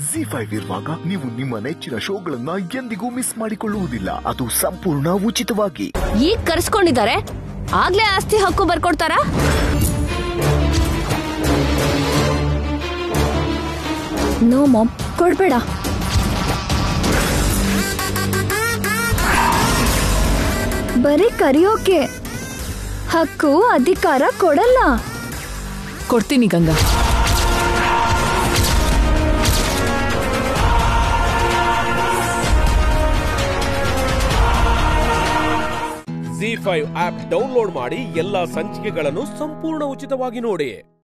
G five ಇರುವಾಗ ನೀವು ನಿಮ್ಮ ನೆಚ್ಚಿನ ಶೋಗಳನ್ನ ಎಂದಿಗೂ ಮಿಸ್ ಮಾಡಿಕೊಳ್ಳುವುದಿಲ್ಲ ಅದು ಸಂಪೂರ್ಣ ಉಚಿತವಾಗಿ ಈಗ ಕರ್ಸ್ಕೊಂಡಿದ್ದಾರೆ ಆಗ್ಲೇ ಆಸ್ತಿ ಹಕ್ಕು ಬರ್ಕೊಡ್ತಾರಾ ನೋ ಮಾಮ್ ಕೊಡ್ಬೇಡ ಬರೀ ಕರಿಯೋಕೆ ಹಕ್ಕು ಅಧಿಕಾರ ಕೊಡಲ್ಲ ಕೊಡ್ತೀನಿ Ganga Zee five app download ಮಾಡಿ ಎಲ್ಲಾ ಸಂಚಿಕೆಗಳನ್ನು ಸಂಪೂರ್ಣ ಉಚಿತವಾಗಿ ನೋಡಿ